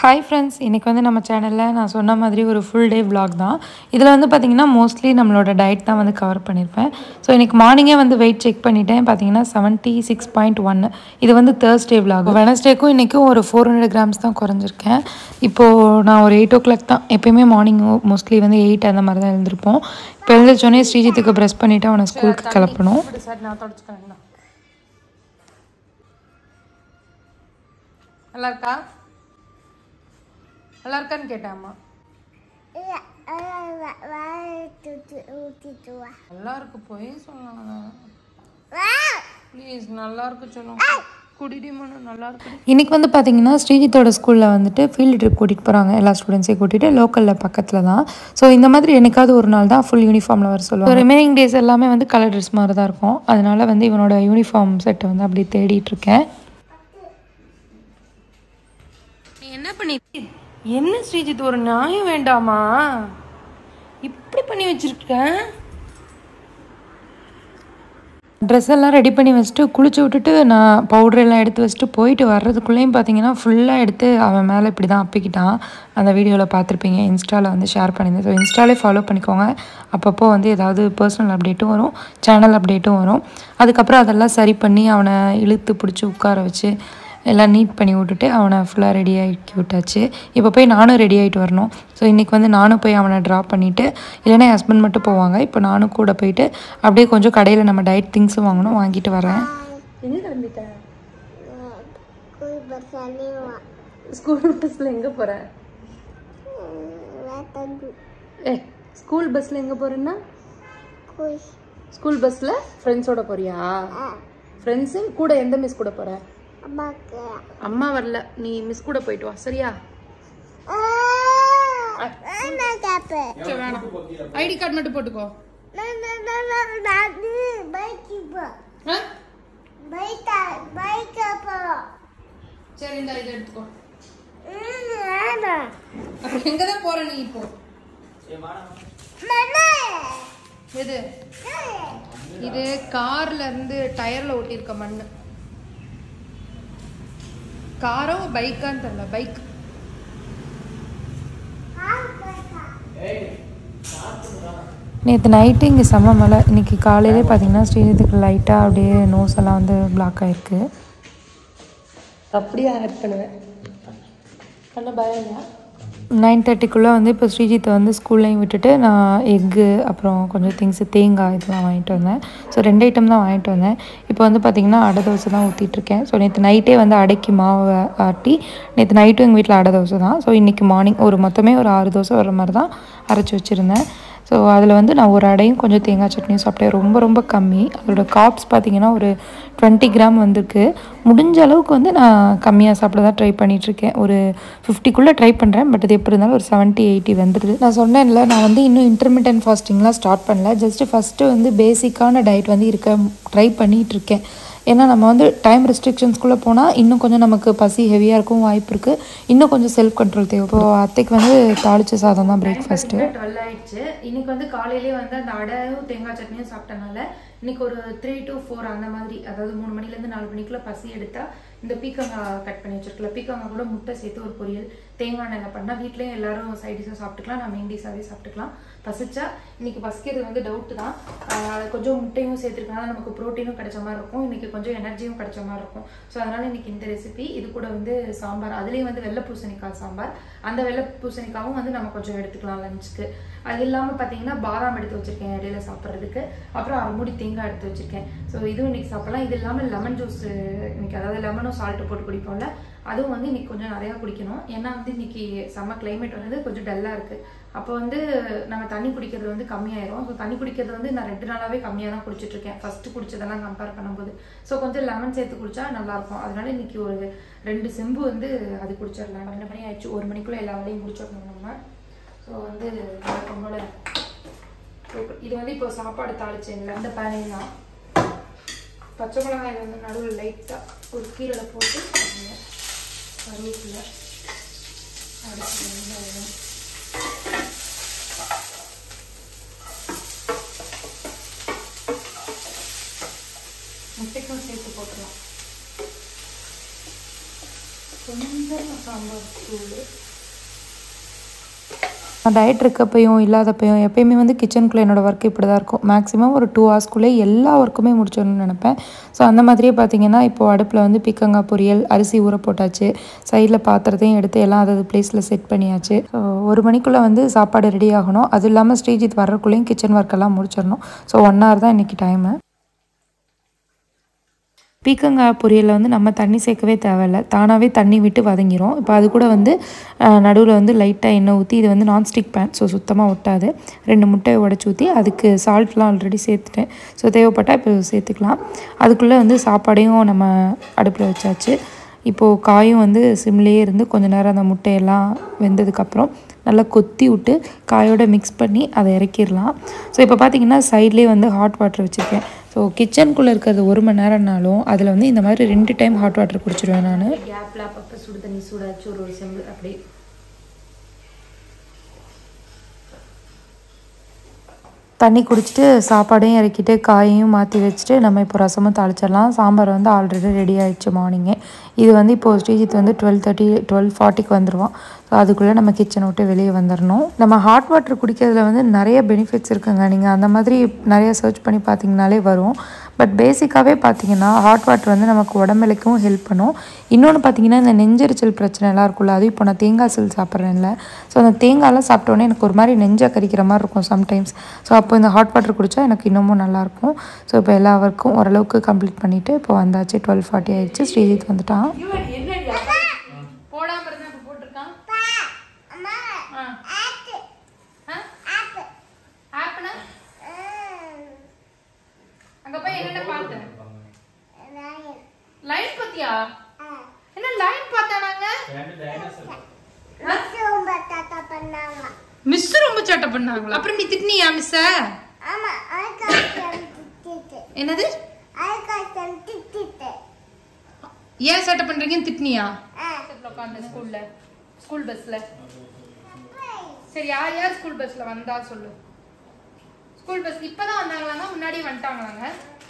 Hi friends இன்றைக்கி வந்து நம்ம சேனலில் நான் சொன்ன மாதிரி ஒரு ஃபுல் டே vlog தான் இதில் வந்து பார்த்திங்கன்னா மோஸ்ட்லி நம்மளோட டயட் தான் வந்து கவர் பண்ணியிருப்பேன் ஸோ இன்றைக்கி மார்னிங்கே வந்து வெயிட் செக் பண்ணிட்டேன் பார்த்தீங்கன்னா செவன்ட்டி சிக்ஸ் பாயிண்ட் ஒன்று இது வந்து தேர்ஸ்டே vlog வெனஸ்டேக்கும் இன்றைக்கும் ஒரு ஃபோர் ஹண்ட்ரட் கிராம்ஸ் தான் குறைஞ்சிருக்கேன் இப்போது நான் ஒரு எயிட் ஓ கிளாக் தான் எப்பயுமே மார்னிங் மோஸ்ட்லி வந்து எயிட் அந்த மாதிரி தான் எழுந்திருப்போம் இப்போ எழுந்திரிச்சோடனே ஸ்ரீஜித்துக்கு ப்ரெஸ் பண்ணிவிட்டு அவனை ஸ்கூலுக்கு கிளப்பணும் சார் நான் தொடச்சுக்கிறேங்கண்ணா நல்லா இருக்கா நல்லா இருக்கான்னு கேட்டேன் அம்மா நல்லா இருக்கு போய் சொல்லலாம் ப்ளீஸ் நல்லா இருக்கு சொல்லுங்க குடிடி மனு நல்லா இருக்கு இன்னைக்கு வந்து பார்த்தீங்கன்னா ஸ்ரீஜித்தோட ஸ்கூலில் வந்துட்டு ஃபீல்டு ட்ரிப் கூட்டிகிட்டு போகிறாங்க எல்லா ஸ்டூடெண்ட்ஸையும் கூட்டிகிட்டு லோக்கலில் பக்கத்தில் தான் ஸோ இந்த மாதிரி என்னைக்காவது ஒரு நாள் தான் ஃபுல் யூனிஃபார்மில் வர சொல்லுவாங்க ரிமைனிங் டேஸ் எல்லாமே வந்து கலர் ட்ரெஸ் மாதிரி தான் இருக்கும் அதனால வந்து இவனோட யூனிஃபார்ம் செட்டை வந்து அப்படியே தேடிட்டு இருக்கேன் நீ என்ன பண்ணி என்ன ஸ்ரீஜித் ஒரு நியாயம் வேண்டாமா இப்படி பண்ணி வச்சிருக்க ட்ரெஸ் எல்லாம் ரெடி பண்ணி வச்சுட்டு குளிச்சு விட்டுட்டு நான் பவுடர் எல்லாம் எடுத்து வச்சுட்டு போயிட்டு வர்றதுக்குள்ளேயும் பார்த்தீங்கன்னா ஃபுல்லாக எடுத்து அவன் மேலே இப்படி தான் அப்பிக்கிட்டான் அந்த வீடியோவில் பார்த்துருப்பீங்க இன்ஸ்டாவில் வந்து ஷேர் பண்ணியிருந்தேன் ஸோ இன்ஸ்டாலே ஃபாலோ பண்ணிக்கோங்க அப்பப்போ வந்து ஏதாவது பர்சனல் அப்டேட்டும் வரும் சேனல் அப்டேட்டும் வரும் அதுக்கப்புறம் அதெல்லாம் சரி பண்ணி அவனை இழுத்து பிடிச்சி உட்கார வச்சு எல்லாம் நீட் பண்ணி விட்டுட்டு அவனை ஃபுல்லாக ரெடி ஆக்கி விட்டாச்சு இப்போ போய் நானும் ரெடி ஆகிட்டு வரணும் ஸோ இன்றைக்கி வந்து நானும் போய் அவனை ட்ராப் பண்ணிவிட்டு இல்லைன்னா என் ஹஸ்பண்ட் மட்டும் போவாங்க இப்போ நானும் கூட போயிட்டு அப்படியே கொஞ்சம் கடையில் நம்ம டயட் திங்ஸும் வாங்கணும் வாங்கிட்டு வரேன் எங்கே கிளம்பிட்டேன் ஸ்கூல் பஸ்ஸில் எங்கே போகிறேன் ஏ ஸ்கூல் பஸ்ஸில் எங்கே போகிறேன்னா ஸ்கூல் பஸ்ஸில் ஃப்ரெண்ட்ஸோட போறியா ஃப்ரெண்ட்ஸு கூட எந்த மிஸ் கூட போகிற அம்மா வரல நீ மிஸ் கூட போயிட்டு வா சரியா சரி, வேணாம் ஐடி கார்டு மட்டும் போட்டுக்கோ ஆ? சரி இந்த இதை எடுத்துக்கோ அப்புறம் எங்க தான் போற நீ இப்போ எது இது கார்ல இருந்து டயர்ல ஒட்டியிருக்க மண்ணு காரோ பைக்கான்னு தெரியல பைக் நேற்று நைட்டு இங்கே செம்ம மழை இன்னைக்கு காலையிலே பார்த்தீங்கன்னா ஸ்ரீஜித்துக்கு லைட்டாக அப்படியே நோஸ் எல்லாம் வந்து பிளாக் ஆயிருக்கு அப்படியே ஆட் பண்ணுவேன் பண்ண பயம் இல்லையா நைன் தேர்ட்டிக்குள்ளே வந்து இப்போ ஸ்ரீஜித்தை வந்து ஸ்கூல்லையும் விட்டுட்டு நான் எக்கு அப்புறம் கொஞ்சம் திங்ஸு தேங்காய் இதெல்லாம் வாங்கிட்டு வந்தேன் ஸோ ரெண்டு ஐட்டம் தான் வாங்கிட்டு வந்தேன் இப்போ வந்து பார்த்திங்கன்னா அடை தோசை தான் ஊற்றிட்டுருக்கேன் ஸோ நேற்று நைட்டே வந்து அடைக்கு மாவை ஆட்டி நேற்று நைட்டும் எங்கள் வீட்டில் அடை தோசை தான் ஸோ இன்றைக்கி மார்னிங் ஒரு மொத்தமே ஒரு ஆறு தோசை வர மாதிரி தான் அரைச்சி வச்சுருந்தேன் ஸோ அதில் வந்து நான் ஒரு அடையும் கொஞ்சம் தேங்காய் சட்னியும் சாப்பிட்டேன் ரொம்ப ரொம்ப கம்மி அதோட காப்ஸ் பார்த்தீங்கன்னா ஒரு டுவெண்ட்டி கிராம் வந்திருக்கு முடிஞ்ச அளவுக்கு வந்து நான் கம்மியாக சாப்பிட தான் ட்ரை பண்ணிகிட்ருக்கேன் ஒரு ஃபிஃப்டிக்குள்ளே ட்ரை பண்ணுறேன் பட் இது எப்படி இருந்தாலும் ஒரு செவன்ட்டி எயிட்டி வந்துடுது நான் சொன்னேன்ல நான் வந்து இன்னும் இன்டர்மீடியன்ட் ஃபாஸ்டிங்லாம் ஸ்டார்ட் பண்ணல ஜஸ்ட்டு ஃபஸ்ட்டு வந்து பேசிக்கான டயட் வந்து இருக்க ட்ரை பண்ணிகிட்டு இருக்கேன் ஏன்னா நம்ம வந்து டைம் ரெஸ்ட்ரிக்ஷன்ஸ்குள்ளே போனால் இன்னும் கொஞ்சம் நமக்கு பசி ஹெவியாக இருக்கும் வாய்ப்பு இருக்குது இன்னும் கொஞ்சம் செல்ஃப் கண்ட்ரோல் தேவை இப்போ அத்தைக்கு வந்து தாளிச்ச சாதம் தான் பிரேக்ஃபாஸ்ட்டு டுவெல் ஆயிடுச்சு இன்னைக்கு வந்து காலையிலேயே வந்து அந்த அடையும் தேங்காய் சட்னியும் சாப்பிட்டனால இன்னைக்கு ஒரு த்ரீ டு ஃபோர் அந்த மாதிரி அதாவது மூணு மணிலேருந்து நாலு மணிக்குள்ள பசி எடுத்தா இந்த பீக்கங்காய் கட் பண்ணி வச்சிருக்கல பீக்கங்காய் கூட முட்டை சேர்த்து ஒரு பொரியல் தேங்காய் எண்ணெய் பண்ணால் வீட்லேயும் எல்லாரும் சைட் டிஷ்ஷாக சாப்பிட்டுக்கலாம் நான் மெயின் டிஷ்ஷாகவே சாப்பிட்டுக்கலாம் பசிச்சா இன்னைக்கு பசிக்கிறது வந்து டவுட்டு தான் ஆஹ் அது கொஞ்சம் முட்டையும் சேர்த்துருக்கனால நமக்கு ப்ரோட்டீனும் கிடைச்ச மாதிரி இருக்கும் இன்னைக்கு கொஞ்சம் எனர்ஜியும் கிடைச்ச மாதிரி இருக்கும் ஸோ அதனால இன்னைக்கு இந்த ரெசிபி இது கூட வந்து சாம்பார் அதுலேயும் வந்து வெள்ளை பூசணிக்காய் சாம்பார் அந்த வெள்ளை பூசணிக்காவும் வந்து நம்ம கொஞ்சம் எடுத்துக்கலாம் லஞ்சுக்கு அது இல்லாமல் பார்த்தீங்கன்னா பாதாம் எடுத்து வச்சிருக்கேன் இடையில சாப்பிட்றதுக்கு அப்புறம் அரை மூடி தேங்காய் எடுத்து வச்சிருக்கேன் ஸோ இதுவும் இன்னைக்கு சாப்பிடலாம் இது இல்லாமல் லெமன் ஜூஸ் இன்னைக்கு அதாவது லெமனும் சால்ட்டு போட்டு குடிப்போம்ல அதுவும் வந்து இன்னைக்கு கொஞ்சம் நிறையா குடிக்கணும் ஏன்னா வந்து இன்னைக்கு செம்ம கிளைமேட் வந்து கொஞ்சம் டல்லாக இருக்கு அப்போ வந்து நம்ம தண்ணி குடிக்கிறது வந்து கம்மியாயிரும் ஸோ தண்ணி குடிக்கிறது வந்து நான் ரெண்டு நாளாவே கம்மியாக தான் குடிச்சிட்டு இருக்கேன் ஃபர்ஸ்ட் குடிச்சதெல்லாம் கம்பேர் பண்ணும்போது ஸோ கொஞ்சம் லெமன் சேர்த்து குடிச்சா நல்லா இருக்கும் அதனால இன்னைக்கு ஒரு ரெண்டு செம்பு வந்து அது குடிச்சிடலாம் ரெண்டு மணி ஆயிடுச்சு ஒரு மணிக்குள்ள எல்லா வேலையும் முடிச்சிடணும் நம்ம ஸோ வந்து வழக்கம் போல இது வந்து இப்போ சாப்பாடு தாளிச்சேன்ல அந்த பேனையும் தான் பச்சை மிளகாய் வந்து நடுவில் லைட்டாக ஒரு கீரையில் போட்டு கருவேப்பிலை அடுத்து வெங்காயம் முட்டைக்கும் சேர்த்து போட்டுடலாம் கொஞ்சம் மசாலா சாம்பார் தூள் நான் டயட் இருக்கப்பையும் இல்லாதப்பையும் எப்பயுமே வந்து கிச்சனுக்குள்ளே என்னோடய ஒர்க் இப்படி தான் இருக்கும் மேக்ஸிமம் ஒரு டூ ஹவர்ஸ்க்குள்ளே எல்லா ஒர்க்குமே முடிச்சிடணும்னு நினைப்பேன் ஸோ அந்த மாதிரியே பார்த்தீங்கன்னா இப்போது அடுப்பில் வந்து பீக்கங்காய் பொரியல் அரிசி ஊற போட்டாச்சு சைடில் பாத்திரத்தையும் எடுத்து எல்லாம் அதாவது பிளேஸில் செட் பண்ணியாச்சு ஸோ ஒரு மணிக்குள்ளே வந்து சாப்பாடு ரெடி ஆகணும் அதுவும் இல்லாமல் ஸ்ரீஜித் வர்றதுக்குள்ளேயும் கிச்சன் ஒர்க்கெல்லாம் முடிச்சிடணும் ஸோ ஒன் ஹவர் தான் இன்றைக்கி டைமு பீக்கங்காய் பொரியலில் வந்து நம்ம தண்ணி சேர்க்கவே தேவையில்ல தானாகவே தண்ணி விட்டு வதங்கிரும் இப்போ அது கூட வந்து நடுவில் வந்து லைட்டாக எண்ணெய் ஊற்றி இது வந்து நான்ஸ்டிக் பேன் ஸோ சுத்தமாக ஒட்டாது ரெண்டு முட்டையை உடச்சி ஊற்றி அதுக்கு சால்ட்லாம் ஆல்ரெடி சேர்த்துட்டேன் ஸோ தேவைப்பட்டால் இப்போ சேர்த்துக்கலாம் அதுக்குள்ளே வந்து சாப்பாடையும் நம்ம அடுப்பில் வச்சாச்சு இப்போது காயும் வந்து சிம்லேயே இருந்து கொஞ்ச நேரம் அந்த முட்டையெல்லாம் வெந்ததுக்கப்புறம் நல்லா கொத்தி விட்டு காயோட மிக்ஸ் பண்ணி அதை இறக்கிடலாம் ஸோ இப்போ பார்த்தீங்கன்னா சைட்லேயே வந்து ஹாட் வாட்டர் வச்சுருக்கேன் ஸோ கிச்சனுக்குள்ளே இருக்கிறது ஒரு மணி நேரம்னாலும் அதில் வந்து இந்த மாதிரி ரெண்டு டைம் ஹாட் வாட்டர் குடிச்சிடுவேன் நான் கேப்பில் அப்பப்போ சுடு தண்ணி சூடாச்சு ஒரு ஒரு செம்பு அப்படி தண்ணி குடிச்சிட்டு சாப்பாடையும் இறக்கிட்டு காயையும் மாற்றி வச்சுட்டு நம்ம இப்போ ரசமும் தாளிச்சிடலாம் சாம்பார் வந்து ஆல்ரெடி ரெடி ஆயிடுச்சு மார்னிங்கே இது வந்து இப்போது ஸ்ரீஜித் வந்து டுவெல் தேர்ட்டி டுவெல் ஃபார்ட்டிக்கு வந்துடுவான் ஸோ அதுக்குள்ளே நம்ம கிச்சனை விட்டு வெளியே வந்துடணும் நம்ம ஹாட் வாட்டர் குடிக்கிறதுல வந்து நிறைய பெனிஃபிட்ஸ் இருக்குங்க நீங்கள் அந்த மாதிரி நிறைய சர்ச் பண்ணி பார்த்தீங்கனாலே வரும் பட் பேசிக்காகவே பார்த்தீங்கன்னா ஹாட் வாட்டர் வந்து நமக்கு உடம்புலைக்கும் ஹெல்ப் பண்ணும் இன்னொன்று பார்த்தீங்கன்னா இந்த நெஞ்செரிச்சல் பிரச்சனை எல்லாம் இருக்குல்ல அதுவும் இப்போ நான் தேங்காய் சில் சாப்பிட்றேன்ல ஸோ அந்த தேங்காயெல்லாம் சாப்பிட்டோன்னே எனக்கு ஒரு மாதிரி நெஞ்சை கரிக்கிற மாதிரி இருக்கும் சம்டைம்ஸ் ஸோ அப்போ இந்த ஹாட் வாட்டர் குடித்தா எனக்கு இன்னமும் நல்லாயிருக்கும் ஸோ இப்போ எல்லா ஒர்க்கும் ஓரளவுக்கு கம்ப்ளீட் பண்ணிவிட்டு இப்போ வந்தாச்சு டுவெல் ஃபார்ட்டி ஆயிடுச்சு ஸ்ரீஜித் வந்துட்டான் போடாம இருந்தா இப்ப போட்டிருக்கான் ஆ. ஆ? ஆப்னா அங்க போய் என்னென்ன பார்த்தேன் லைன் பாத்தியா என்ன லைன் பார்த்தானாங்க மிஸ் ரொம்ப சேட்டை பண்ணாங்களா அப்புறம் நீ திட்டினியா மிஸ்ஸ என்னது ஏன் சேட்டை பண்றீங்கன்னு திட்டினியா உட்காந்து ஸ்கூல்ல ஸ்கூல் பஸ்ல சரி யார் யார் ஸ்கூல் பஸ்ல வந்தா சொல்லு ஸ்கூல் பஸ் இப்பதான் வந்தாங்களாங்க முன்னாடியே வந்துட்டாங்களாங்க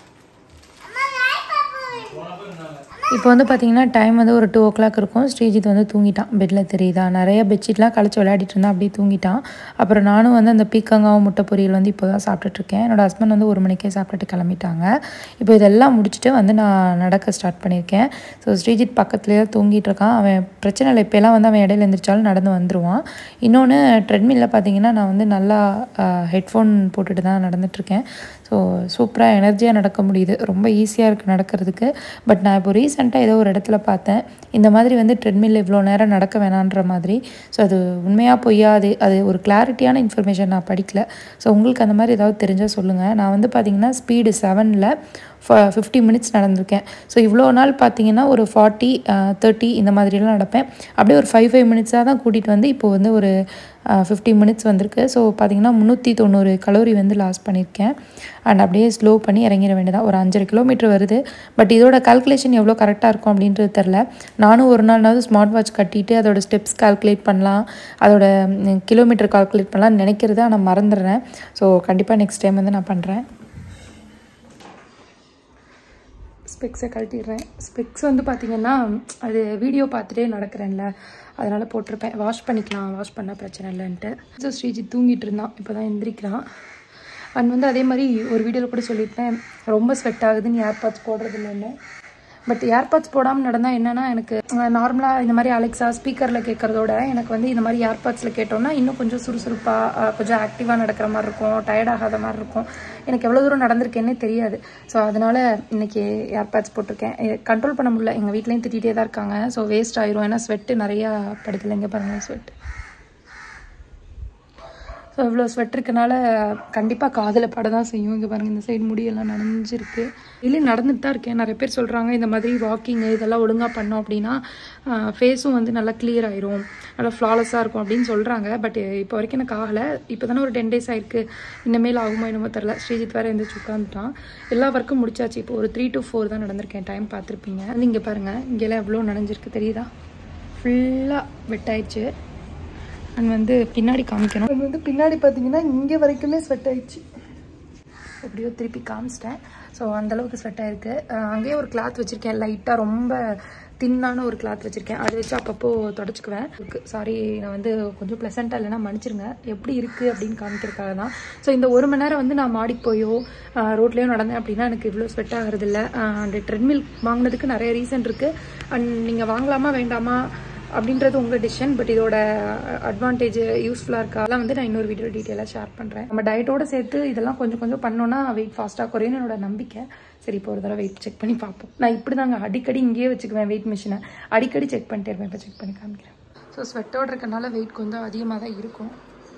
இப்போ வந்து பார்த்தீங்கன்னா டைம் வந்து ஒரு டூ ஓ கிளாக் இருக்கும் ஸ்ரீஜித் வந்து தூங்கிட்டான் பெட்டில் தெரியுதா நிறைய பெட்ஷீட்லாம் கழிச்சு விளையாடிட்டு இருந்தான் அப்படியே தூங்கிட்டான் அப்புறம் நானும் வந்து அந்த பீக்கங்காவும் முட்டை பொரியல் வந்து இப்போ தான் சாப்பிட்டுட்ருக்கேன் என்னோட ஹஸ்பண்ட் வந்து ஒரு மணிக்கே சாப்பிட்டுட்டு கிளம்பிட்டாங்க இப்போ இதெல்லாம் முடிச்சுட்டு வந்து நான் நடக்க ஸ்டார்ட் பண்ணியிருக்கேன் ஸோ ஸ்ரீஜித் பக்கத்துலேயே தான் தூங்கிட்டு இருக்கான் அவன் பிரச்சனை இல்லை இப்போலாம் வந்து அவன் இடையில எழுந்திரிச்சாலும் நடந்து வந்துடுவான் இன்னொன்று ட்ரெட்மில்ல பார்த்தீங்கன்னா நான் வந்து நல்லா ஹெட்ஃபோன் போட்டுட்டு தான் நடந்துட்டுருக்கேன் ஸோ சூப்பராக எனர்ஜியாக நடக்க முடியுது ரொம்ப ஈஸியாக இருக்குது நடக்கிறதுக்கு பட் நான் இப்போ ரீசெண்டாக ஏதோ ஒரு இடத்துல பார்த்தேன் இந்த மாதிரி வந்து ட்ரெட்மில் இவ்வளோ நேரம் நடக்க வேணான்ற மாதிரி ஸோ அது உண்மையாக பொய்யா அது அது ஒரு கிளாரிட்டியான இன்ஃபர்மேஷன் நான் படிக்கல ஸோ உங்களுக்கு அந்த மாதிரி ஏதாவது தெரிஞ்சால் சொல்லுங்கள் நான் வந்து பார்த்தீங்கன்னா ஸ்பீடு செவனில் ஃபிஃப்டி மினிட்ஸ் நடந்திருக்கேன் ஸோ இவ்வளோ நாள் பார்த்தீங்கன்னா ஒரு ஃபார்ட்டி தேர்ட்டி இந்த மாதிரிலாம் நடப்பேன் அப்படியே ஒரு ஃபைவ் ஃபைவ் மினிட்ஸாக தான் கூட்டிகிட்டு வந்து இப்போ வந்து ஒரு ஃபிஃப்டி மினிட்ஸ் வந்திருக்கு ஸோ பார்த்தீங்கன்னா முந்நூற்றி தொண்ணூறு கலோரி வந்து லாஸ் பண்ணியிருக்கேன் அண்ட் அப்படியே ஸ்லோ பண்ணி இறங்கிட வேண்டியதான் ஒரு அஞ்சரை கிலோமீட்டர் வருது பட் இதோட கால்குலேஷன் எவ்வளோ கரெக்டாக இருக்கும் அப்படின்றது தெரில நானும் ஒரு நாள்னாவது ஸ்மார்ட் வாட்ச் கட்டிட்டு அதோட ஸ்டெப்ஸ் கால்குலேட் பண்ணலாம் அதோட கிலோமீட்டர் கால்குலேட் பண்ணலாம்னு நினைக்கிறது ஆனால் மறந்துடுறேன் ஸோ கண்டிப்பாக நெக்ஸ்ட் டைம் வந்து நான் பண்ணுறேன் ஸ்பெக்ஸை கழட்டிடுறேன் ஸ்பெக்ஸ் வந்து பார்த்தீங்கன்னா அது வீடியோ பார்த்துட்டே நடக்கிறேன்ல அதனால் போட்டிருப்பேன் வாஷ் பண்ணிக்கலாம் வாஷ் பண்ணால் பிரச்சனை இல்லைன்ட்டு ஸோ ஸ்ரீஜித் தூங்கிட்டு இருந்தான் இப்போ தான் எந்திரிக்கிறான் அண்ட் வந்து அதே மாதிரி ஒரு வீடியோவில் கூட சொல்லியிருப்பேன் ரொம்ப ஸ்வெட் ஆகுதுன்னு ஏர்பாட்ஸ் போடுறது இல்லைன்னு பட் ஏர்பாட்ஸ் போடாமல் நடந்தால் என்னென்னா எனக்கு நார்மலாக இந்த மாதிரி அலெக்ஸா ஸ்பீக்கரில் கேட்குறதோட எனக்கு வந்து இந்த மாதிரி ஏர்பாட்ஸில் கேட்டோம்னா இன்னும் கொஞ்சம் சுறுசுறுப்பாக கொஞ்சம் ஆக்டிவாக நடக்கிற மாதிரி இருக்கும் டயர்ட் ஆகாத மாதிரி இருக்கும் எனக்கு எவ்வளோ தூரம் நடந்திருக்கேன்னே தெரியாது ஸோ அதனால் இன்னைக்கு ஏர்பாட்ஸ் போட்டிருக்கேன் கண்ட்ரோல் பண்ண முடியல எங்கள் வீட்லேயும் திட்டிகிட்டே தான் இருக்காங்க ஸோ வேஸ்ட் ஆயிரும் ஏன்னா ஸ்வெட்டு நிறையா படுக்கல இங்கே பாருங்கள் ஸ்வெட் ஸோ இவ்வளோ ஸ்வெட் இருக்கனால கண்டிப்பாக காதில் பட தான் செய்யும் இங்கே பாருங்கள் இந்த சைடு முடியெல்லாம் நனைஞ்சிருக்கு இல்லை நடந்துட்டு தான் இருக்கேன் நிறைய பேர் சொல்கிறாங்க இந்த மாதிரி வாக்கிங்கு இதெல்லாம் ஒழுங்காக பண்ணோம் அப்படின்னா ஃபேஸும் வந்து நல்லா கிளியர் ஆயிரும் நல்லா ஃப்ளாலஸாக இருக்கும் அப்படின்னு சொல்கிறாங்க பட் இப்போ வரைக்கும் எனக்கு ஆகலை இப்போ தானே ஒரு டென் டேஸ் ஆயிருக்கு இனிமேல் ஆகுமா என்னமோ தெரில ஸ்ரீஜித் வேறு எந்திரிச்சு உட்காந்துட்டான் எல்லா ஒர்க்கும் முடிச்சாச்சு இப்போ ஒரு த்ரீ டு ஃபோர் தான் நடந்திருக்கேன் டைம் பார்த்துருப்பீங்க வந்து இங்கே பாருங்கள் இங்கெல்லாம் எவ்வளோ நனைஞ்சிருக்கு தெரியுதா ஃபுல்லாக வெட்டாயிடுச்சு அண்ட் வந்து பின்னாடி காமிக்கணும் அது வந்து பின்னாடி பார்த்தீங்கன்னா இங்கே வரைக்குமே ஸ்வெட் ஆயிடுச்சு எப்படியோ திருப்பி காமிச்சிட்டேன் ஸோ அந்தளவுக்கு ஸ்வெட் ஆயிருக்கு அஹ் அங்கேயே ஒரு கிளாத் வச்சுருக்கேன் லைட்டாக ரொம்ப தின்னான ஒரு கிளாத் வச்சுருக்கேன் அதை வச்சு அப்பப்போ தொடச்சிக்குவேன் சாரி நான் வந்து கொஞ்சம் ப்ளசண்ட்டாக இல்லைன்னா மன்னிச்சிருங்க எப்படி இருக்குது அப்படின்னு காமிக்கிறதுக்காக தான் ஸோ இந்த ஒரு மணி நேரம் வந்து நான் மாடிக்கு போயோ ரோட்லேயோ நடந்தேன் அப்படின்னா எனக்கு இவ்வளோ ஸ்வெட் ஆகிறது இல்லை அண்ட் ட்ரெட்மில் வாங்கினதுக்கு நிறைய ரீசன் இருக்குது அண்ட் நீங்கள் வாங்கலாமா வேண்டாமா அப்படின்றது உங்கள் டிசிஷன் பட் இதோட அட்வான்டேஜ் யூஸ்ஃபுல்லாக இருக்கா அதெல்லாம் வந்து நான் இன்னொரு வீடியோ டீட்டெயிலாக ஷேர் பண்ணுறேன் நம்ம டயட்டோட சேர்த்து இதெல்லாம் கொஞ்சம் கொஞ்சம் பண்ணோன்னா வெயிட் ஃபாஸ்ட்டாக குறையும் என்னோட நம்பிக்கை சரி இப்போ ஒரு தடவை வெயிட் செக் பண்ணி பார்ப்போம் நான் இப்படி தாங்க அடிக்கடி இங்கேயே வச்சுக்குவேன் வெயிட் மிஷினை அடிக்கடி செக் பண்ணிட்டே இருப்பேன் இப்போ செக் பண்ணி காமிக்கிறேன் ஸோ ஸ்வெட்டோட இருக்கனால வெயிட் கொஞ்சம் அதிகமாக தான் இருக்கும்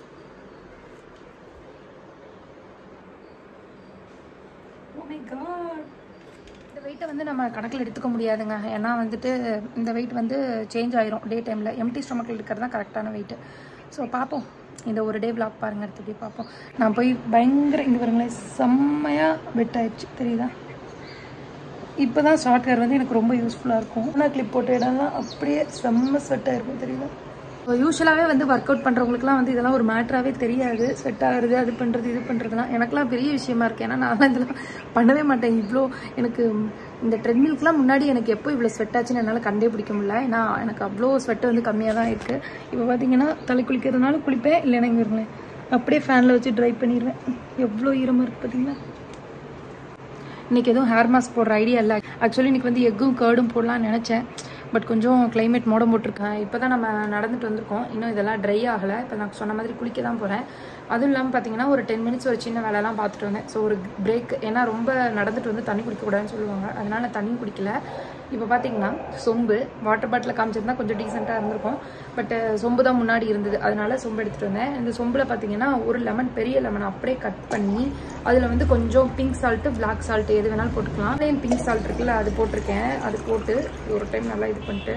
Oh my God. இந்த வெயிட்டை வந்து நம்ம கணக்கில் எடுத்துக்க முடியாதுங்க ஏன்னா வந்துட்டு இந்த வெயிட் வந்து சேஞ்ச் ஆயிரும் டே டைமில் எம்டி ஸ்டொமக்கில் இருக்கிறது தான் கரெக்டான வெயிட்டு ஸோ பார்ப்போம் இந்த ஒரு டே பிளாக் பாருங்க அடுத்து போய் பார்ப்போம் நான் போய் பயங்கர இங்கே பாருங்களேன் செம்மையாக வெட் ஆயிடுச்சு தெரியுதா இப்போ தான் ஷார்ட் ஹேர் வந்து எனக்கு ரொம்ப யூஸ்ஃபுல்லாக இருக்கும் ஆனால் கிளிப் போட்ட இடம்லாம் அப்படியே செம்ம ஸ்வெட் ஆயிருக்கும் தெரியுதா யூஸ்வலாகவே வந்து ஒர்க் அவுட் பண்ணுறவங்களுக்குலாம் வந்து இதெல்லாம் ஒரு மேட்டராகவே தெரியாது ஸ்வெட் ஆகுறது அது பண்ணுறது இது பண்ணுறதுலாம் எனக்குலாம் பெரிய விஷயமா இருக்குது ஏன்னா நான்லாம் இதெல்லாம் பண்ணவே மாட்டேன் இவ்வளோ எனக்கு இந்த ட்ரெட்மில்க்குலாம் முன்னாடி எனக்கு எப்போ இவ்வளோ ஸ்வெட் ஆச்சுன்னு என்னால் கண்டே பிடிக்க முடியல ஏன்னா எனக்கு அவ்வளோ ஸ்வெட் வந்து கம்மியாக தான் இருக்குது இப்போ பார்த்தீங்கன்னா தலை குளிக்கிறதுனால குளிப்பேன் இல்லைன்னா இங்கே இருங்களேன் அப்படியே ஃபேனில் வச்சு ட்ரை பண்ணிடுவேன் எவ்வளோ ஈரமாக இருக்குது பார்த்தீங்களா இன்னைக்கு எதுவும் ஹேர் மாஸ்க் போடுற ஐடியா இல்லை ஆக்சுவலி இன்னைக்கு வந்து எக்கும் கேர்டும் போடலாம்னு நினச்சேன் பட் கொஞ்சம் கிளைமேட் மோடம் போட்டிருக்கேன் இப்போ தான் நம்ம நடந்துட்டு வந்திருக்கோம் இன்னும் இதெல்லாம் ட்ரை ஆகலை இப்போ நான் சொன்ன மாதிரி குளிக்க தான் போகிறேன் அதுவும் இல்லாமல் பார்த்தீங்கன்னா ஒரு டென் மினிட்ஸ் ஒரு சின்ன வேலைலாம் பார்த்துட்டு வந்தேன் ஸோ ஒரு பிரேக் ஏன்னா ரொம்ப நடந்துட்டு வந்து தண்ணி குடிக்கக்கூடாதுன்னு சொல்லுவாங்க அதனால நான் தண்ணி குடிக்கல இப்போ பார்த்தீங்கன்னா சொம்பு வாட்டர் பாட்டில் காமிச்சிருந்தா கொஞ்சம் டீசெண்டாக இருந்திருக்கும் பட் சொம்பு தான் முன்னாடி இருந்தது அதனால சொம்பு எடுத்துகிட்டு வந்தேன் இந்த சொம்பில் பார்த்தீங்கன்னா ஒரு லெமன் பெரிய லெமன் அப்படியே கட் பண்ணி அதில் வந்து கொஞ்சம் பிங்க் சால்ட்டு பிளாக் சால்ட்டு எது வேணாலும் போட்டுக்கலாம் பிளேன் பிங்க் சால்ட் இருக்குல்ல அது போட்டிருக்கேன் அது போட்டு ஒரு டைம் நல்லா இது பண்ணிட்டு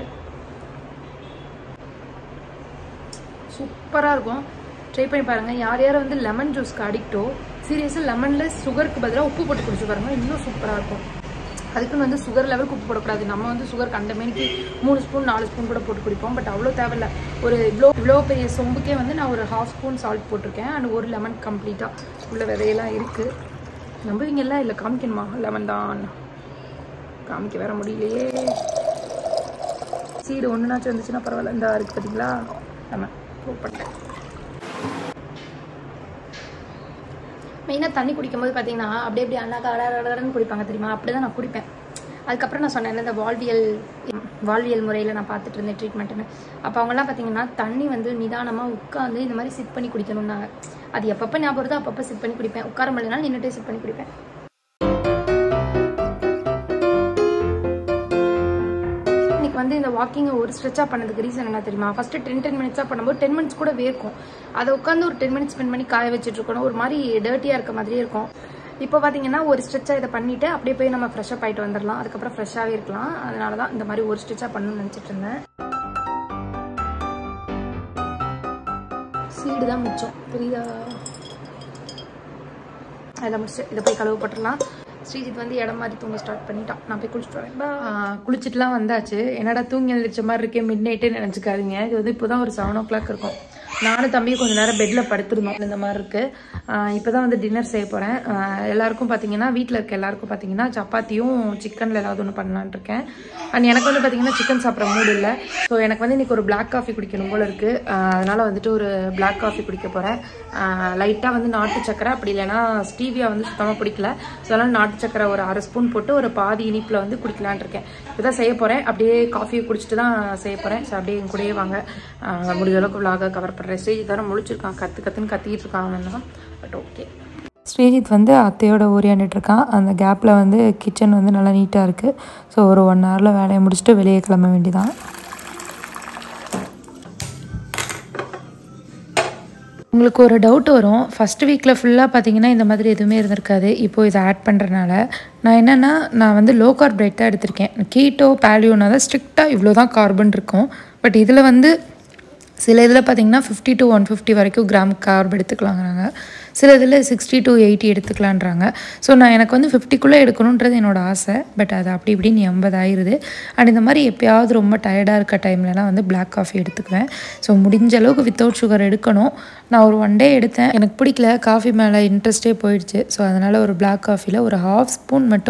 சூப்பராக இருக்கும் ட்ரை பண்ணி பாருங்கள் யார் யார் வந்து லெமன் ஜூஸ்க்கு அடிக்டோ சீரியஸாக லெமனில் சுகருக்கு பதிலாக உப்பு போட்டு குடிச்சு பாருங்கள் இன்னும் சூப்பராக இருக்கும் அதுக்குன்னு வந்து சுகர் லெவலுக்கு உப்பு போடக்கூடாது நம்ம வந்து சுகர் கண்ட மேனிக்கு மூணு ஸ்பூன் நாலு ஸ்பூன் கூட போட்டு குடிப்போம் பட் அவ்வளோ தேவையில்ல ஒரு இவ்வளோ இவ்வளோ பெரிய சொம்புக்கே வந்து நான் ஒரு ஹாஃப் ஸ்பூன் சால்ட் போட்டிருக்கேன் அண்ட் ஒரு லெமன் கம்ப்ளீட்டாக உள்ள விதையெல்லாம் இருக்குது நம்புவீங்கல்ல இல்லை காமிக்கணுமா லெமன் தான் காமிக்க வேற முடியலையே சீடு ஒன்றுனாச்சும் வந்துச்சுன்னா பரவாயில்ல இந்த இருக்குது பார்த்தீங்களா லெமன் போட்டேன் மெயினாக தண்ணி குடிக்கும்போது பார்த்தீங்கன்னா அப்படியே அப்படியே அண்ணா கடன்னு குடிப்பாங்க தெரியுமா அப்படி தான் நான் குடிப்பேன் அதுக்கப்புறம் நான் சொன்னேன் இந்த வாழ்வியல் வாழ்வியல் முறையில் நான் பார்த்துட்டு இருந்தேன் ட்ரீட்மெண்ட்டுன்னு அப்போ அவங்கெல்லாம் பார்த்தீங்கன்னா தண்ணி வந்து நிதானமாக உட்காந்து இந்த மாதிரி சிட் பண்ணி குடிக்கணும்னாங்க அது எப்பப்போ ஞாபகம் வருதோ அப்பப்போ சிட் பண்ணி குடிப்பேன் உட்கார முடியலனாலும் நின்றுட்டே சிட் பண்ணி குடிப்பேன் இன்னைக்கு வந்து இந்த வாக்கிங்கை ஒரு ஸ்ட்ரெச்சாக பண்ணதுக்கு ரீசன் என்ன தெரியுமா ஃபஸ்ட்டு டென் டென் மினிட்ஸாக பண்ணும்போது டென் மினிட்ஸ் கூட வேர்க்கும் அதை உட்காந்து ஒரு டென் மினிட்ஸ் ஸ்பெண்ட் பண்ணி காய வச்சுட்டு இருக்கணும் ஒரு மாதிரி டர்ட்டியாக இருக்க மாதிரியே இருக்கும் இப்போ பார்த்தீங்கன்னா ஒரு ஸ்ட்ரெச்சாக இதை பண்ணிவிட்டு அப்படியே போய் நம்ம ஃப்ரெஷ்ஷப் ஆகிட்டு வந்துடலாம் அதுக்கப்புறம் ஃப்ரெஷ்ஷாகவே இருக்கலாம் அதனால தான் இந்த மாதிரி ஒரு ஸ்ட்ரெச்சாக பண்ணணும்னு நினச்சிட்டு இருந்தேன் சீடு தான் மிச்சம் புரியுதா அதில் முடிச்சு இதை போய் கழுவு போட்டுடலாம் ஸ்ரீஜித் வந்து இடம் மாதிரி தூங்க ஸ்டார்ட் பண்ணிட்டான் நான் போய் குளிச்சுட்டு வரேன் Bye. குளிச்சுட்டுலாம் வந்தாச்சு என்னடா தூங்கி எழுந்திரிச்ச மாதிரி இருக்கே மிட் நைட்டே நினச்சிக்காதீங்க இது வந்து இப்போ தான் ஒரு செவன் ஓ கிளாக் இருக்கும் நானும் தம்பியும் கொஞ்சம் நேரம் பெட்டில் படுத்துருந்தோம் இந்த மாதிரி இருக்குது இப்போ தான் வந்து டின்னர் செய்ய போகிறேன் எல்லாருக்கும் பார்த்தீங்கன்னா வீட்டில் இருக்க எல்லாருக்கும் பார்த்தீங்கன்னா சப்பாத்தியும் சிக்கனில் ஏதாவது ஒன்று பண்ணலான்னு இருக்கேன் அண்ட் எனக்கு வந்து பார்த்தீங்கன்னா சிக்கன் சாப்பிட்ற மூடு இல்லை ஸோ எனக்கு வந்து இன்றைக்கி ஒரு பிளாக் காஃபி குடிக்கணும் போல் இருக்குது அதனால் வந்துட்டு ஒரு பிளாக் காஃபி குடிக்க போகிறேன் லைட்டாக வந்து நாட்டு சக்கரை அப்படி இல்லைன்னா ஸ்டீவியா வந்து சுத்தமாக பிடிக்கல ஸோ அதனால் நாட்டு சக்கரை ஒரு அரை ஸ்பூன் போட்டு ஒரு பாதி இனிப்பில் வந்து குடிக்கலான் இருக்கேன் இப்போ தான் செய்ய போகிறேன் அப்படியே காஃபியை குடிச்சிட்டு தான் செய்ய போகிறேன் ஸோ அப்படியே என் கூடயே வாங்க ஆஹ் முடிஞ்ச அளவுக்கு விலாக கவர் பண்ணுறேன் ஸ்டேஜ் தர முழிச்சிருக்கான் கற்று கற்றுன்னு கத்திக்கிட்டு இருக்காங்கன்னா பட் ஓகே ஸ்ரீஜித் வந்து அத்தையோட ஓரியாண்டுட்டு இருக்கான் அந்த கேப்பில் வந்து கிச்சன் வந்து நல்லா நீட்டாக இருக்குது ஸோ ஒரு ஒன் ஹவரில் வேலையை முடிச்சுட்டு வெளியே கிளம்ப வேண்டியதான் உங்களுக்கு ஒரு டவுட் வரும் ஃபஸ்ட் வீக்கில் ஃபுல்லாக பார்த்தீங்கன்னா இந்த மாதிரி எதுவுமே இருந்திருக்காது இப்போது இதை ஆட் பண்ணுறனால நான் என்னென்னா நான் வந்து லோ கார்ப் டயட் தான் எடுத்திருக்கேன் கீட்டோ பேலியோனா தான் ஸ்ட்ரிக்டாக இவ்வளோ தான் கார்பன் இருக்கும் பட் இதில் வந்து சில இதில் பார்த்தீங்கன்னா ஃபிஃப்டி டு ஒன் ஃபிஃப்டி வரைக்கும் கிராம் கார்ப் எடுத்துக்கலாங்கிறாங்க சில இதில் சிக்ஸ்டி டு எயிட்டி எடுத்துக்கலான்றாங்க ஸோ நான் எனக்கு வந்து ஃபிஃப்டிக்குள்ளே எடுக்கணுன்றது என்னோட ஆசை பட் அது அப்படி இப்படின்னு எண்பது ஆயிடுது அண்ட் இந்த மாதிரி எப்பயாவது ரொம்ப டயர்டாக இருக்க டைம்லலாம் வந்து பிளாக் காஃபி எடுத்துக்குவேன் ஸோ முடிஞ்ச அளவுக்கு வித்தவுட் சுகர் எடுக்கணும் நான் ஒரு ஒன் டே எடுத்தேன் எனக்கு பிடிக்கல காஃபி மேலே இன்ட்ரெஸ்ட்டே போயிடுச்சு ஸோ அதனால் ஒரு பிளாக் காஃபியில் ஒரு ஹாஃப் ஸ்பூன் மட்டும்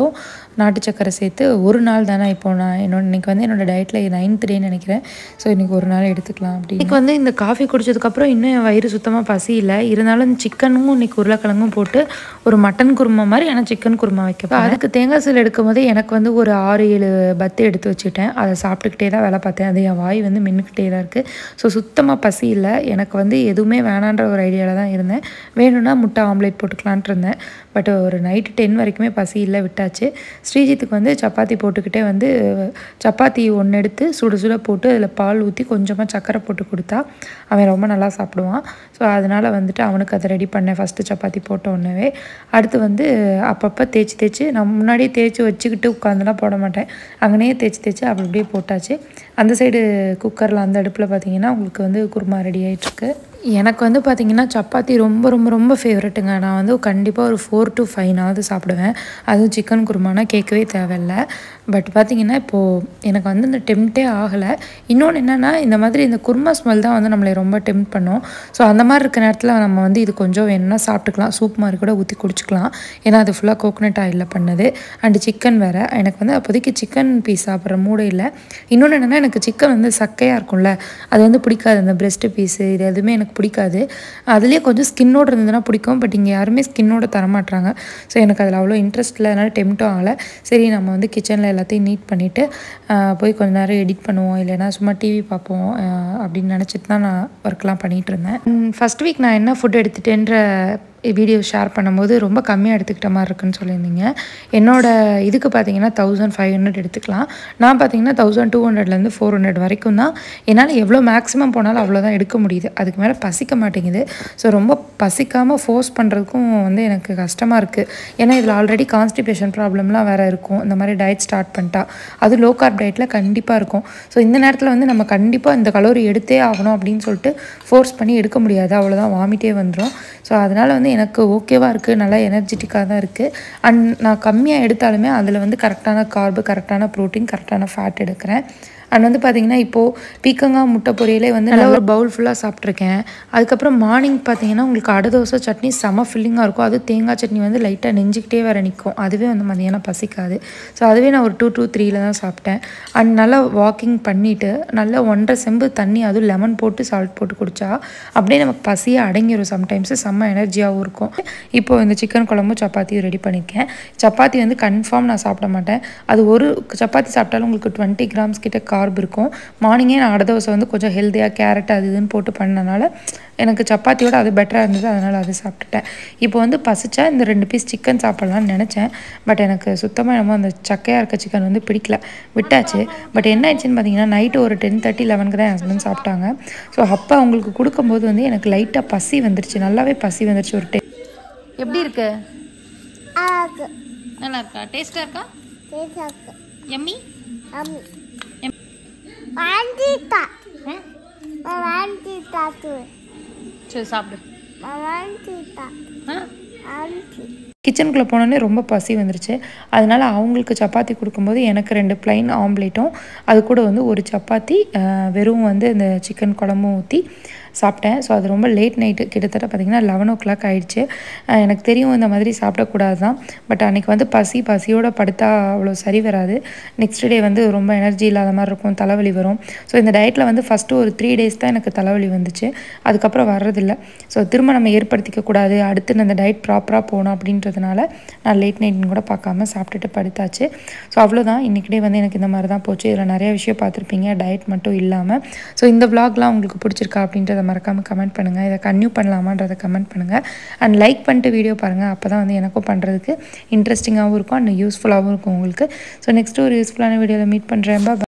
நாட்டு சக்கரை சேர்த்து ஒரு நாள் தானே இப்போ நான் என்னோட இன்னைக்கு வந்து என்னோட டயட்டில் நைன்த் டே நினைக்கிறேன் ஸோ இன்னைக்கு ஒரு நாள் எடுத்துக்கலாம் அப்படி இன்னைக்கு வந்து இந்த காஃபி குடிச்சதுக்கப்புறம் இன்னும் என் வயிறு சுத்தமாக பசி இல்லை இருந்தாலும் சிக்கனும் இன்னைக்கு உருளைக்கிழங்கும் போட்டு ஒரு மட்டன் குருமா மாதிரி ஆனால் சிக்கன் குருமா வைக்க அதுக்கு தேங்காய் சீல் எடுக்கும் போது எனக்கு வந்து ஒரு ஆறு ஏழு பத்து எடுத்து வச்சுட்டேன் அதை சாப்பிட்டுக்கிட்டே தான் வேலை பார்த்தேன் அது என் வாய் வந்து மின்னுக்கிட்டே தான் இருக்குது ஸோ சுத்தமாக பசி இல்லை எனக்கு வந்து எதுவுமே வேணான்ற ஒரு ஐடியாவில் தான் இருந்தேன் வேணும்னா முட்டை ஆம்லேட் போட்டுக்கலான்ட்டு இருந்தேன் பட் ஒரு நைட்டு டென் வரைக்குமே பசி இல்லை விட்டாச்சு ஸ்ரீஜித்துக்கு வந்து சப்பாத்தி போட்டுக்கிட்டே வந்து சப்பாத்தி ஒன்று எடுத்து சுட சுட போட்டு அதில் பால் ஊற்றி கொஞ்சமாக சக்கரை போட்டு கொடுத்தா அவன் ரொம்ப நல்லா சாப்பிடுவான் ஸோ அதனால் வந்துட்டு அவனுக்கு அதை ரெடி பண்ணேன் ஃபஸ்ட்டு சப்பாத்தி போட்ட உடனே அடுத்து வந்து அப்பப்போ தேய்ச்சி தேய்ச்சி நான் முன்னாடியே தேய்ச்சி வச்சுக்கிட்டு உட்காந்துலாம் போட மாட்டேன் அங்கனையே தேய்ச்சி தேய்ச்சி அப்படி அப்படியே போட்டாச்சு அந்த சைடு குக்கரில் அந்த அடுப்பில் பார்த்தீங்கன்னா உங்களுக்கு வந்து குருமா ரெடி ஆகிட்டுருக்கு எனக்கு வந்து பார்த்திங்கன்னா சப்பாத்தி ரொம்ப ரொம்ப ரொம்ப ஃபேவரெட்டுங்க நான் வந்து கண்டிப்பாக ஒரு ஃபோர் டு ஃபைவ்னாவது சாப்பிடுவேன் அதுவும் சிக்கன் குருமானா கேட்கவே தேவையில்ல பட் பார்த்திங்கன்னா இப்போது எனக்கு வந்து இந்த டெம்ட்டே ஆகலை இன்னொன்று என்னென்னா இந்த மாதிரி இந்த குருமா ஸ்மெல் தான் வந்து நம்மளை ரொம்ப டெம்ட் பண்ணும் ஸோ அந்த மாதிரி இருக்க நேரத்தில் நம்ம வந்து இது கொஞ்சம் வேணும்னா சாப்பிட்டுக்கலாம் சூப் மாதிரி கூட ஊற்றி குடிச்சிக்கலாம் ஏன்னா அது ஃபுல்லாக கோகனட் ஆயிலில் பண்ணது அண்டு சிக்கன் வேறு எனக்கு வந்து அப்போதைக்கு சிக்கன் பீஸ் சாப்பிட்ற மூடே இல்லை இன்னொன்று என்னென்னா எனக்கு சிக்கன் வந்து சக்கையாக இருக்கும்ல அது வந்து பிடிக்காது அந்த பிரெஸ்ட்டு பீஸு இது எதுவுமே எனக்கு பிடிக்காது அதுலேயே கொஞ்சம் ஸ்கின்னோடு இருந்ததுன்னா பிடிக்கும் பட் இங்கே யாருமே ஸ்கின்னோட தரமாட்றாங்க ஸோ எனக்கு அதில் அவ்வளோ இன்ட்ரெஸ்ட் இல்லை அதனால் டெம்ட்டும் ஆகலை சரி நம்ம வந்து கிச்சனில் எல்லாத்தையும் நீட் பண்ணிவிட்டு போய் கொஞ்ச நேரம் எடிட் பண்ணுவோம் இல்லைன்னா சும்மா டிவி பார்ப்போம் ஆஹ் அப்படின்னு நினச்சிட்டு தான் நான் ஒர்க்லாம் பண்ணிகிட்டு இருந்தேன் ஃபஸ்ட் வீக் நான் என்ன ஃபுட் எடுத்துட்டேன்ற வீடியோ ஷேர் பண்ணும்போது ரொம்ப கம்மியாக எடுத்துக்கிட்ட மாதிரி இருக்குன்னு சொல்லியிருந்தீங்க என்னோட இதுக்கு பார்த்தீங்கன்னா தௌசண்ட் ஃபைவ் ஹண்ட்ரட் எடுத்துக்கலாம் நான் பார்த்தீங்கன்னா தௌசண்ட் டூ ஹண்ட்ரட்லேருந்து ஃபோர் ஹண்ட்ரட் வரைக்கும் தான் என்னால் எவ்வளோ மேக்ஸிமம் போனாலும் அவ்வளோதான் எடுக்க முடியுது அதுக்கு மேலே பசிக்க மாட்டேங்குது ஸோ ரொம்ப பசிக்காமல் ஃபோர்ஸ் பண்ணுறதுக்கும் வந்து எனக்கு கஷ்டமாக இருக்குது ஏன்னா இதில் ஆல்ரெடி கான்ஸ்டிபேஷன் ப்ராப்ளம்லாம் வேறு இருக்கும் இந்த மாதிரி டயட் ஸ்டார்ட் பண்ணிட்டா அது லோ கார்ப் டயட்டில் கண்டிப்பாக இருக்கும் ஸோ இந்த நேரத்தில் வந்து நம்ம கண்டிப்பாக இந்த கலோரி எடுத்தே ஆகணும் அப்படின்னு சொல்லிட்டு ஃபோர்ஸ் பண்ணி எடுக்க முடியாது அவ்வளோதான் வாமிட்டே வந்துடும் ஸோ அதனால் வந்து எனக்கு ஓகேவாக இருக்குது நல்லா எனர்ஜெட்டிக்காக தான் இருக்குது அண்ட் நான் கம்மியாக எடுத்தாலுமே அதில் வந்து கரெக்டான கார்பு கரெக்டான ப்ரோட்டீன் கரெக்டான ஃபேட் எடுக்கிறேன் அண்ட் வந்து பார்த்திங்கன்னா இப்போது பீக்கங்காய் முட்டை பொரியலே வந்து நல்ல ஒரு பவுல் ஃபுல்லாக சாப்பிட்ருக்கேன் அதுக்கப்புறம் மார்னிங் பார்த்தீங்கன்னா உங்களுக்கு அடை தோசை சட்னி செம ஃபில்லிங்காக இருக்கும் அது தேங்காய் சட்னி வந்து லைட்டாக நெஞ்சிக்கிட்டே வேற நிற்கும் அதுவே வந்து மதியானம் பசிக்காது ஸோ அதுவே நான் ஒரு டூ டூ த்ரீல தான் சாப்பிட்டேன் அண்ட் நல்லா வாக்கிங் பண்ணிவிட்டு நல்லா ஒன்றரை செம்பு தண்ணி அதுவும் லெமன் போட்டு சால்ட் போட்டு குடித்தா அப்படியே நமக்கு பசியே அடங்கிடும் சம்டைம்ஸ் செம்ம எனர்ஜியாகவும் இருக்கும் இப்போ இந்த சிக்கன் குழம்பும் சப்பாத்தியும் ரெடி பண்ணியிருக்கேன் சப்பாத்தி வந்து கன்ஃபார்ம் நான் சாப்பிட மாட்டேன் அது ஒரு சப்பாத்தி சாப்பிட்டாலும் உங்களுக்கு டுவெண்ட்டி கிராம்ஸ் கிட்ட கார்ப் இருக்கும் மார்னிங்கே நான் அடை தோசை வந்து கொஞ்சம் ஹெல்த்தியாக கேரட் அது இதுன்னு போட்டு பண்ணனால எனக்கு சப்பாத்தியோட அது பெட்டராக இருந்தது அதனால் அது சாப்பிட்டுட்டேன் இப்போ வந்து பசிச்சா இந்த ரெண்டு பீஸ் சிக்கன் சாப்பிட்லான்னு நினச்சேன் பட் எனக்கு சுத்தமாக என்னமோ அந்த சக்கையாக இருக்க சிக்கன் வந்து பிடிக்கல விட்டாச்சு பட் என்ன ஆயிடுச்சுன்னு பார்த்தீங்கன்னா நைட்டு ஒரு டென் தேர்ட்டி லெவனுக்கு தான் என் ஹஸ்பண்ட் சாப்பிட்டாங்க ஸோ அப்போ அவங்களுக்கு கொடுக்கும்போது வந்து எனக்கு லைட்டாக பசி வந்துருச்சு நல்லாவே பசி வந்துருச்சு ஒரு டே எப்படி இருக்கு ஆகு நல்லா இருக்கா டேஸ்ட்டாக இருக்கா தேசாக்கு எம்மி அம்மி வாண்டிட்டா வாண்டிட்டா தூ சரி சாப்பிடு வாண்டிட்டா ஆ ஆண்டி கிச்சனுக்குள்ளே போனோடனே ரொம்ப பசி வந்துருச்சு அதனால அவங்களுக்கு சப்பாத்தி கொடுக்கும்போது எனக்கு ரெண்டு ப்ளைன் ஆம்லேட்டும் அது கூட வந்து ஒரு சப்பாத்தி அஹ், வெறும் வந்து இந்த சிக்கன் குழம்பும் ஊற்றி சாப்பிட்டேன் ஸோ அது ரொம்ப லேட் நைட்டு கிட்டத்தட்ட பார்த்திங்கன்னா லெவன் ஓ கிளாக் ஆயிடுச்சு அஹ், எனக்கு தெரியும் இந்த மாதிரி சாப்பிடக்கூடாது தான் பட் அன்றைக்கி வந்து பசி பசியோட படுத்தா அவ்வளோ சரி வராது நெக்ஸ்ட் டே வந்து ரொம்ப எனர்ஜி இல்லாத மாதிரி இருக்கும் தலைவலி வரும் ஸோ இந்த டயட்டில் வந்து ஃபஸ்ட்டு ஒரு த்ரீ டேஸ் தான் எனக்கு தலைவலி வந்துச்சு அதுக்கப்புறம் வர்றதில்ல ஸோ திரும்ப நம்ம ஏற்படுத்திக்க கூடாது அடுத்து நான் இந்த டயட் ப்ராப்பராக போகணும் அப்படின்றதுனால நான் லேட் நைட்னு கூட பார்க்காம சாப்பிட்டுட்டு படுத்தாச்சு ஸோ அவ்வளோதான் இன்றைக்கி டே வந்து எனக்கு இந்த மாதிரி தான் போச்சு இதில் நிறைய விஷயம் பார்த்துருப்பீங்க டயட் மட்டும் இல்லாமல் ஸோ இந்த vlogலாம் உங்களுக்கு பிடிச்சிருக்கா அப்படின்றத மறக்காமல் கமெண்ட் பண்ணுங்கள் இதை கன்யூ பண்ணலாமான்றதை கமெண்ட் பண்ணுங்கள் அண்ட் லைக் பண்ணிட்டு வீடியோ பாருங்கள் அப்போ தான் வந்து எனக்கும் பண்ணுறதுக்கு இன்ட்ரெஸ்டிங்காகவும் இருக்கும் அண்ட் யூஸ்ஃபுல்லாகவும் இருக்கும் உங்களுக்கு ஸோ நெக்ஸ்ட்டு ஒரு யூஸ்ஃபுல்லான வீடியோவில் மீட் பண்ணுறேன் பா